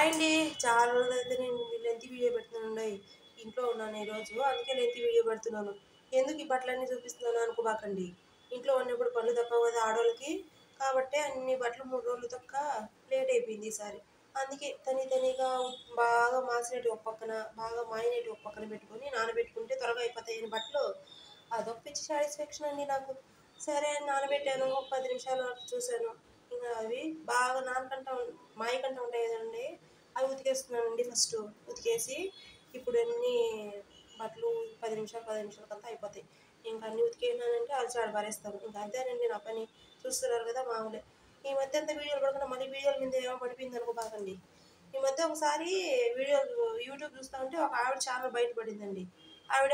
అండి చాలా రోజులు అయితే నేను లెంత్ వీడియో పెడుతున్నాను ఇంట్లో ఉన్నాను ఈరోజు అందుకే లెంత్ వీడియో పెడుతున్నాను ఎందుకు ఈ బట్టలన్నీ చూపిస్తున్నాను అనుకోబాకండి ఇంట్లో ఉన్నప్పుడు పనులు తప్పవు కదా ఆడవాళ్ళకి కాబట్టి అన్ని బట్టలు మూడు రోజులు తక్క లేట్ అయిపోయింది ఈసారి అందుకే తని తనిగా బాగా మాసినట్టు ఒక పక్కన బాగా మాయినట్టు ఒక పక్కన పెట్టుకొని నానబెట్టుకుంటే త్వరగా అయిపోతాయని బట్టలు అదొక పిచ్చి సాటిస్ఫాక్షన్ అండి నాకు సరే అని నానబెట్టాను ఒక పది నిమిషాలు అట్లా చూశాను ఇంకా అవి బాగా నానకంటా మాయకంటా ఉంటాయి కదండి అవి ఉతికేస్తున్నానండి ఫస్ట్ ఉతికేసి ఇప్పుడు అన్ని బట్టలు పది నిమిషాలు పది నిమిషాలకంతా అయిపోతాయి ఇంకా అన్ని ఉతికేసినానంటే అలసి ఆడ పారేస్తాను ఇంకా అంతేనండి నా పని చూస్తున్నారు కదా మామూలే ఈ మధ్య అంతా వీడియోలు పడకుండా మళ్ళీ వీడియోల మీద ఏమో పడిపోయింది అనుకోబాకండి ఈ మధ్య ఒకసారి వీడియోలు యూట్యూబ్ చూస్తూ ఉంటే ఒక ఆవిడ ఛానల్ బయటపడిందండి ఆవిడ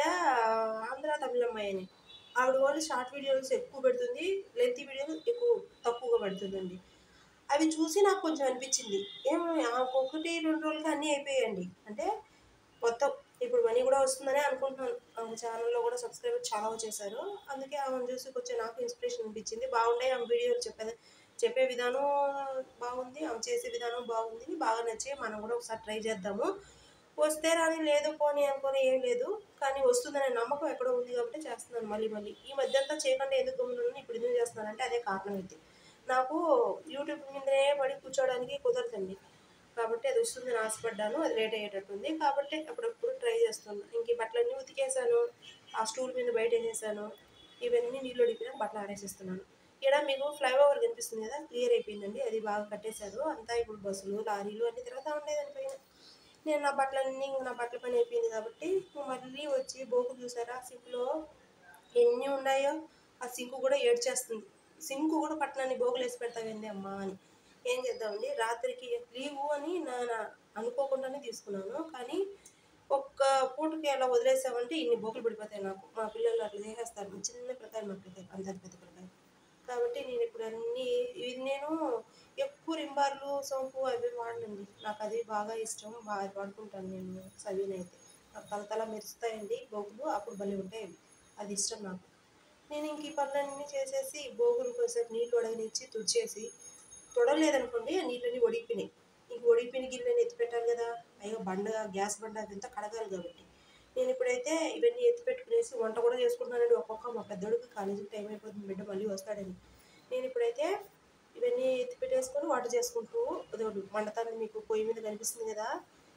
ఆంధ్ర తమిళమ్మాయి అని ఆవిడ ఓన్లీ షార్ట్ వీడియోస్ ఎక్కువ పెడుతుంది లెంత్ వీడియోలు ఎక్కువ తక్కువగా పెడుతుందండి అవి చూసి నాకు కొంచెం అనిపించింది ఏమో ఆమెకు ఒకటి రెండు రోజులకి అన్నీ అయిపోయాయండి అంటే మొత్తం ఇప్పుడు మనీ కూడా వస్తుందని అనుకుంటున్నాను ఆమె ఛానల్లో కూడా సబ్స్క్రైబర్ చాలా వచ్చేసారు అందుకే ఆమెను చూసి కొంచెం నాకు ఇన్స్పిరేషన్ అనిపించింది బాగుంటాయి ఆమె వీడియోలు చెప్పేది చెప్పే విధానం బాగుంది ఆమె చేసే విధానం బాగుంది బాగా నచ్చి మనం కూడా ఒకసారి ట్రై చేద్దాము వస్తే రాని లేదు పోనీ అనుకొని ఏం లేదు కానీ వస్తుందనే నమ్మకం ఎక్కడో ఉంది కాబట్టి చేస్తున్నాను మళ్ళీ మళ్ళీ ఈ మధ్య అంతా చేయకుండా ఎందుకు గమ్మునున్నాను ఇప్పుడు ఎందుకు చేస్తున్నానంటే అదే కారణం అయితే నాకు యూట్యూబ్ మీదనే పడి కూర్చోవడానికి కుదరదండి కాబట్టి అది వస్తుందని ఆశపడ్డాను అది లేట్ అయ్యేటట్టుంది కాబట్టి అప్పుడప్పుడు ట్రై చేస్తున్నాను ఇంక ఈ బట్టలన్నీ ఉతికేసాను ఆ స్టూల్ మీద బయట వేసేసాను ఇవన్నీ నీళ్ళు ఉడికినా బట్టలు ఆడేసేస్తున్నాను ఇక్కడ మీకు ఫ్లైఓవర్ కనిపిస్తుంది కదా క్లియర్ అయిపోయిందండి అది బాగా కట్టేశారు అంతా ఇప్పుడు బస్సులు లారీలు అన్ని తిరుగుతూ ఉండేది దానిపైన నేను నా బట్టలన్నీ ఇంక నా బట్టల పని అయిపోయింది కాబట్టి మళ్ళీ వచ్చి బోకు చూసారా సింక్లో ఎన్ని ఉన్నాయో ఆ సింకు కూడా ఏడ్చేస్తుంది సింకు కూడా పట్టణాన్ని బోగులు వేసి పెడతావేంది అమ్మా అని ఏం చేద్దామండి రాత్రికి లీవు అని నా నా- అనుకోకుండానే తీసుకున్నాను కానీ ఒక్క పూటకి అలా వదిలేసామంటే ఇన్ని బోకులు పడిపోతాయి నాకు మా పిల్లలు అట్లా చేసేస్తారు చిన్న ప్రకారం మా పిల్లలు అంత పెద్ద ప్రకారం కాబట్టి నేను ఇప్పుడు అన్ని ఇది నేను ఎక్కువ రింబార్లు సోంపు అవి వాడనండి నాకు అది బాగా ఇష్టం బాగా వాడుకుంటాను నేను సవీనైతే నాకు తలతల మెరుస్తాయండి బోగులు అప్పుడు భలే ఉంటాయి అవి అది ఇష్టం నాకు నేను ఇంక ఈ పనులన్నీ చేసేసి బోగులు కొంచెం నీళ్ళు వడగనిచ్చి తుడిచేసి తొడలేదనుకోండి ఆ నీళ్ళని ఒడిగిపోయినాయి ఇంక ఒడిగిపోయిన గిన్నెని ఎత్తి పెట్టాలి కదా అయ్యో బండ గ్యాస్ బండ అదంతా కడగాలి కాబట్టి నేను ఇప్పుడైతే ఇవన్నీ ఎత్తి పెట్టుకునేసి వంట కూడా చేసుకుంటున్నానండి ఒక్కొక్క మా పెద్దోడికి కాలేజీకి టైం అయిపోతుంది బిడ్డ మళ్ళీ వస్తాడని నేను ఇప్పుడైతే ఇవన్నీ ఎత్తి పెట్టేసుకొని వంట చేసుకుంటూ అదొకటి మండతాన్ని మీకు పొయ్యి మీద కనిపిస్తుంది కదా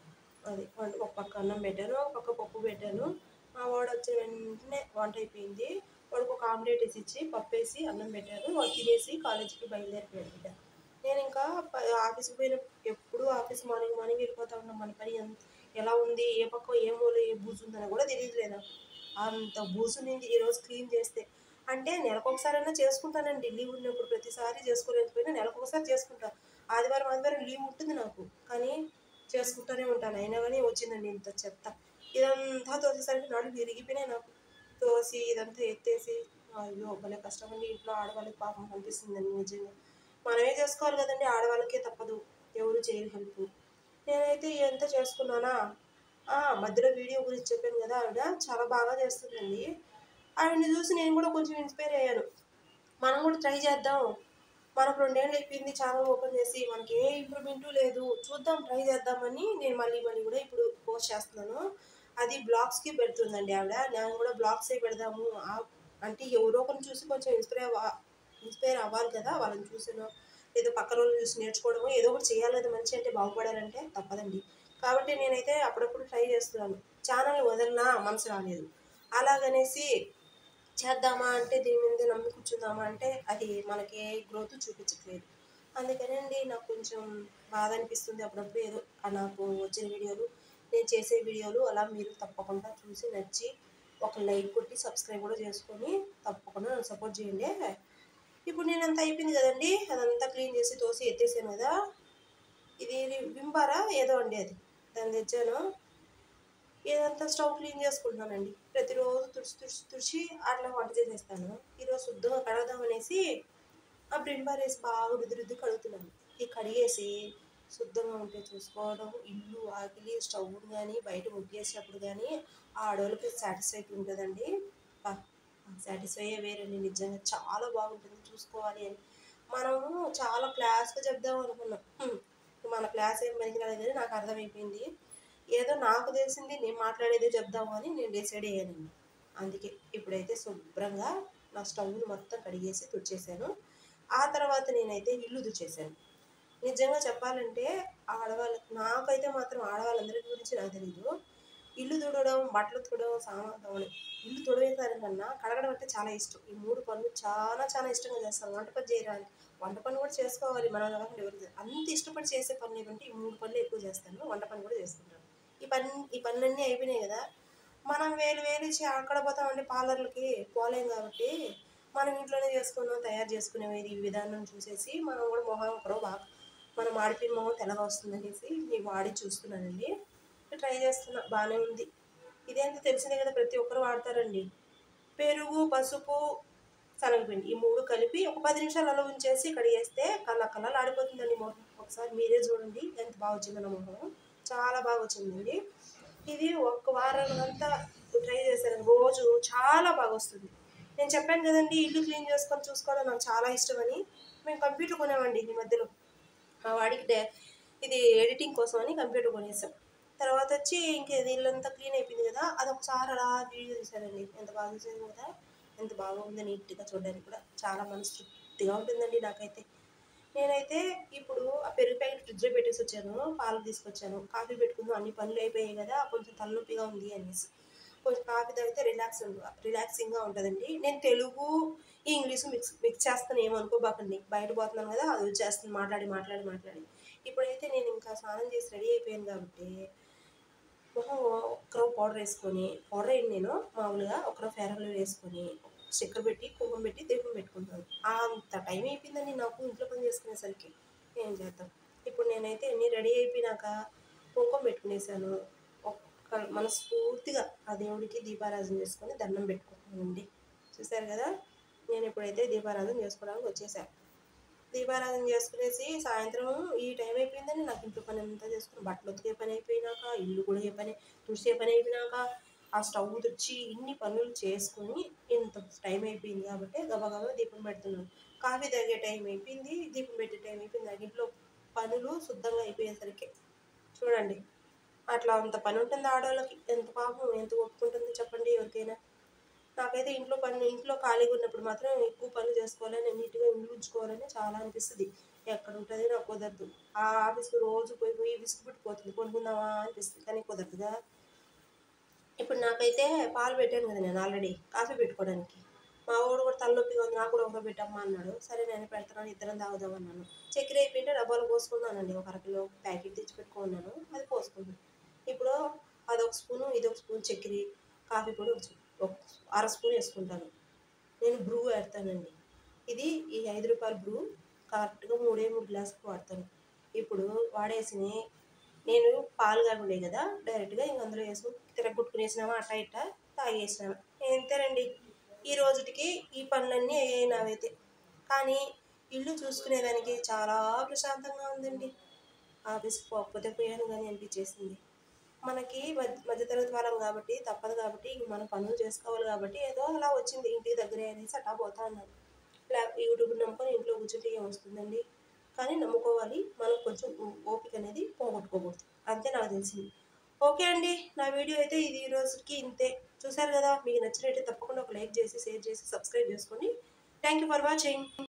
అది వంట ఒక పక్క అన్నం పెట్టాను ఒక పక్క పప్పు పెట్టాను మా వాడు వచ్చిన వెంటనే వంట అయిపోయింది వాడికి ఒక ఆమ్లెట్ వేసి ఇచ్చి పప్పు వేసి అన్నం పెట్టాను వాడు తినేసి కాలేజీకి బయలుదేరిపోయాడు బిడ్డ నేను ఇంకా ప- ఆఫీస్కి పోయిన ఎప్పుడు ఆఫీస్ మార్నింగ్ మార్నింగ్ వెళ్ళిపోతా ఉన్నాం మన పని ఎంత ఎలా ఉంది ఏ పక్క ఏ మూల ఏ బూజు ఉందని కూడా తెలియదు నాకు అంత బూజు నింది ఈరోజు క్లీన్ చేస్తే అంటే నెలకు ఒకసారైనా చేసుకుంటానండి లీవ్ ఉన్నప్పుడు ప్రతిసారి చేసుకోలేకపోయినా నెలకు ఒకసారి చేసుకుంటా ఆదివారం ఆదివారం లీవ్ ఉంటుంది నాకు కానీ చేసుకుంటూనే ఉంటాను అయినా కానీ వచ్చిందండి ఇంత చెత్త ఇదంతా తోసేసరికి నాడు విరిగిపోయినాయి నాకు తోసి ఇదంతా ఎత్తేసి అయ్యో భలే కష్టం అండి ఇంట్లో ఆడవాళ్ళకి పాపం కనిపిస్తుందండి నిజంగా మనమే చేసుకోవాలి కదండి ఆడవాళ్ళకే తప్పదు ఎవరు చేయరు హెల్ప్ నేనైతే ఎంత చేసుకున్నానా ఆ, మధ్యలో వీడియో గురించి చెప్పాను కదా ఆవిడ చాలా బాగా చేస్తుందండి ఆవిడని చూసి నేను కూడా కొంచెం ఇన్స్పైర్ అయ్యాను మనం కూడా ట్రై చేద్దాం మనకు రెండేళ్ళు అయిపోయింది ఛానల్ ఓపెన్ చేసి మనకి ఏ ఇంప్రూవ్మెంటు లేదు చూద్దాం ట్రై చేద్దామని నేను మళ్ళీ మళ్ళీ కూడా ఇప్పుడు పోస్ట్ చేస్తున్నాను అది బ్లాగ్స్కి పెడుతుందండి ఆవిడ నేను కూడా బ్లాగ్సే పెడదాము ఆ- అంటే ఎవరో ఒకరిని చూసి కొంచెం ఇన్స్పైర్ అవ్వ ఇన్స్పైర్ అవ్వాలి కదా వాళ్ళని చూసినో లేదా పక్కన వాళ్ళని చూసి నేర్చుకోవడమో ఏదో ఒకటి చేయాలి కదా మనిషి అంటే బాగుపడాలంటే తప్పదండి కాబట్టి నేనైతే అప్పుడప్పుడు ట్రై చేస్తున్నాను ఛానల్ వదలనా మనసు రాలేదు అలాగనేసి చేద్దామా అంటే దీని మీద నమ్మి కూర్చుందామా అంటే అది మనకి గ్రోత్ చూపించట్లేదు అందుకనండి నాకు కొంచెం బాధ అనిపిస్తుంది అప్పుడప్పుడు ఏదో ఆ నాకు వచ్చిన వీడియోలు నేను చేసే వీడియోలు అలా మీరు తప్పకుండా చూసి నచ్చి ఒక లైక్ కొట్టి సబ్స్క్రైబ్ కూడా చేసుకొని తప్పకుండా నన్ను సపోర్ట్ చేయండి ఇప్పుడు నేను అంతా అయిపోయింది కదండి అదంతా క్లీన్ చేసి తోసి ఎత్తేసాను కదా ఇది వింబారా ఏదో అండి అది దాన్ని తెచ్చాను ఇదంతా స్టవ్ క్లీన్ చేసుకుంటున్నానండి ప్రతిరోజు తుడిచి తుడిచి తుడిచి అట్లా వంట చేసేస్తాను ఈరోజు శుద్ధంగా కడగదాం అనేసి ఆ బ్రింబార్ వేసి బాగా రుద్ది రుద్ది కడుగుతున్నాను ఈ కడిగేసి శుద్ధంగా ఉంటే చూసుకోవడం ఇల్లు ఆకిలి స్టవ్ కానీ బయట ముగ్గేసేటప్పుడు కానీ ఆ ఆడవాళ్ళకి సాటిస్ఫైడ్ ఉంటుందండి సాటిస్ఫై వేరండి నిజంగా చాలా బాగుంటుంది చూసుకోవాలి అని మనము చాలా క్లాస్గా చెప్దాం అనుకున్నాం హ్మ్. మన క్లాస్ ఏం పనికి రాలేదని నాకు అర్థమైపోయింది ఏదో నాకు తెలిసింది నేను మాట్లాడేదే చెప్దాము అని నేను డిసైడ్ అయ్యానండి అందుకే ఇప్పుడైతే శుభ్రంగా నా స్టవ్ని మొత్తం కడిగేసి తుడిచేసాను ఆ తర్వాత నేనైతే ఇల్లు తుడిచేసాను నిజంగా చెప్పాలంటే ఆడవాళ్ళకి నాకైతే మాత్రం ఆడవాళ్ళందరి గురించి నాకు తెలియదు ఇల్లు తుడవడం బట్టలు తుడవడం సామాన్ తోమడం ఇల్లు తుడవేసారి కన్నా కడగడం అంటే చాలా ఇష్టం ఈ మూడు పనులు చాలా చాలా ఇష్టంగా చేస్తాను వంట పని చేయడానికి వంట పని కూడా చేసుకోవాలి మనం కాకుండా ఎవరు చేస్తారు. అంత ఇష్టపడి చేసే పనులు ఏమంటే ఈ మూడు పనులు ఎక్కువ చేస్తాను వంట పని కూడా చేసుకుంటాను ఈ పని ఈ పనులన్నీ అయిపోయినాయి కదా మనం వేలు వేలు ఇచ్చి అక్కడ పోతామంటే పార్లర్లకి పోలేం కాబట్టి మనం ఇంట్లోనే చేసుకున్నాం తయారు చేసుకునేది ఈ విధానం చూసేసి మనం కూడా మొహం ఒకరో బాగా మనం ఆడిపిన మొహం తెల్లగా వస్తుందనేసి నేను వాడి చూస్తున్నానండి ట్రై చేస్తున్నా బాగానే ఉంది ఇదేంటో తెలిసిందే కదా ప్రతి ఒక్కరు వాడతారండి పెరుగు పసుపు శనగపిండి ఈ మూడు కలిపి ఒక పది నిమిషాలు అలా ఉంచేసి కడిగేస్తే కళ్ళ కళ్ళలు ఆడిపోతుందండి మొహం ఒకసారి మీరే చూడండి ఎంత బాగా వచ్చిందన్న మొహం చాలా బాగా వచ్చిందండి ఇది ఒక్క వారం అంతా ట్రై చేశాను రోజు చాలా బాగా వస్తుంది నేను చెప్పాను కదండి ఇల్లు క్లీన్ చేసుకొని చూసుకోవడం నాకు చాలా ఇష్టమని మేము కంప్యూటర్ కొనామండి ఈ మధ్యలో మా వాడికి డే- ఇది ఎడిటింగ్ కోసం అని కంప్యూటర్ కొనేసాం తర్వాత వచ్చి ఇంక ఇది ఇల్లంతా క్లీన్ అయిపోయింది కదా అది ఒకసారి అలా వీడియో తీశానండి ఎంత బాగా చూసాను కదా ఎంత బాగా ఉంది నీట్గా చూడడానికి కూడా చాలా మనస్తృప్తిగా ఉంటుందండి నాకైతే నేనైతే ఇప్పుడు ఆ పెరుగు ప్యాకెట్ ఫ్రిడ్జ్లో పెట్టేసి వచ్చాను పాలు తీసుకొచ్చాను కాఫీ పెట్టుకుందాం అన్ని పనులు అయిపోయాయి కదా కొంచెం తలనొప్పిగా ఉంది అనేసి కొంచెం కాఫీ తాగితే రిలాక్స్ రిలాక్సింగ్గా ఉంటుందండి నేను తెలుగు ఇంగ్లీష్ మిక్స్ మిక్స్ చేస్తాను ఏమనుకోబాకండి బయట పోతున్నాను కదా అది వచ్చేస్తుంది మాట్లాడి మాట్లాడి మాట్లాడి ఇప్పుడైతే నేను ఇంకా స్నానం చేసి రెడీ అయిపోయాను కాబట్టి మొహం ఒక్కరో పౌడర్ వేసుకొని పౌడర్ వేయండి నేను మామూలుగా ఒకరో ఫేరన్లో వేసుకొని చక్కెర పెట్టి కుంకుమ పెట్టి దీపం పెట్టుకుంటాను అంత టైం అయిపోయిందండి నాకు ఇంట్లో పని చేసుకునేసరికి ఏం చేద్దాం ఇప్పుడు నేనైతే అన్నీ రెడీ అయిపోయినాక కుంకుమ పెట్టుకునేసాను ఒక్క మనస్ఫూర్తిగా ఆ దేవుడికి దీపారాధన చేసుకొని దండం పెట్టుకుంటానండి చూసారు కదా నేను ఇప్పుడైతే దీపారాధన చేసుకోవడానికి వచ్చేసాను దీపారాధన చేసుకునేసి సాయంత్రం ఈ టైం అయిపోయిందని నాకు ఇంట్లో పని అంతా చేసుకుని బట్టలు ఉతికే పని అయిపోయినాక ఇల్లు కూడా ఏ పని తుడిచే పని అయిపోయినాక ఆ స్టవ్ తుడిచి ఇన్ని పనులు చేసుకొని ఇంత టైం అయిపోయింది కాబట్టి గబగబా దీపం పెడుతున్నాను కాఫీ తాగే టైం అయిపోయింది దీపం పెట్టే టైం అయిపోయింది నాకు ఇంట్లో పనులు శుద్ధంగా అయిపోయేసరికి చూడండి అట్లా అంత పని ఉంటుంది ఆడవాళ్ళకి ఎంత పాపం ఎంత ఒప్పుకుంటుందో చెప్పండి ఎవరికైనా నాకైతే ఇంట్లో పని ఇంట్లో ఖాళీగా ఉన్నప్పుడు మాత్రం ఎక్కువ పనులు చేసుకోవాలని నీట్గా ఇల్లు ఉంచుకోవాలని చాలా అనిపిస్తుంది ఎక్కడ ఉంటుంది నాకు కుదరదు ఆ ఆఫీస్కి రోజు పోయి పోయి విసుగుపెట్టిపోతుంది కొనుక్కుందామా అనిపిస్తుంది కానీ కుదరదుగా ఇప్పుడు నాకైతే పాలు పెట్టాను కదా నేను ఆల్రెడీ కాఫీ పెట్టుకోవడానికి మా వాడు కూడా తలనొప్పిగా ఉంది నాకు కూడా ఒక పెట్టమ్మా అన్నాడు సరే నేను పెడతాను ఇద్దరం తాగుదాం అన్నాను చక్కెర అయిపోయింటే డబ్బాలు పోసుకున్నానండి ఒక అరకిలో ప్యాకెట్ తెచ్చి పెట్టుకున్నాను అది పోసుకున్నాను ఇప్పుడు అదొక స్పూను ఇదొక స్పూన్ చక్కెర కాఫీ పొడి ఒక స్పూ- ఒక అర స్పూన్ వేసుకుంటాను నేను బ్రూ వేస్తానండి ఇది ఈ ఐదు రూపాయల బ్రూ కరెక్ట్గా మూడే మూడు గ్లాసులు వాడతాను ఇప్పుడు వాడేసి నేను పాలు కాకుండా కదా డైరెక్ట్గా ఇంక అందులో వేసుకుని తిరగొట్టుకునేసినామా అట్ట ఇట్ట తాగేసినామా అంతేనండి ఈ రోజుటికి ఈ పనులన్నీ అయ్యాయి నావైతే కానీ ఇల్లు చూసుకునేదానికి చాలా ప్రశాంతంగా ఉందండి ఆఫీస్కి పోకపోతే పోయాను కానీ అనిపించేసింది మనకి మధ్య మధ్యతరగతి వాళ్ళం కాబట్టి తప్పదు కాబట్టి ఇంక మనం పనులు చేసుకోవాలి కాబట్టి ఏదో అలా వచ్చింది ఇంటికి దగ్గరే అనేసి అట్టా పోతా ఉన్నాను లే యూట్యూబ్ నమ్ముకొని ఇంట్లో కూర్చుంటే ఏం వస్తుందండి కానీ నమ్ముకోవాలి మనం కొంచెం ఓపిక అనేది పోగొట్టుకోకూడదు అంతే నాకు తెలిసింది ఓకే అండి నా వీడియో అయితే ఇది ఈ రోజుకి ఇంతే చూసారు కదా మీకు నచ్చినట్టే తప్పకుండా ఒక లైక్ చేసి షేర్ చేసి సబ్స్క్రైబ్ చేసుకోండి థ్యాంక్ యూ ఫర్ వాచింగ్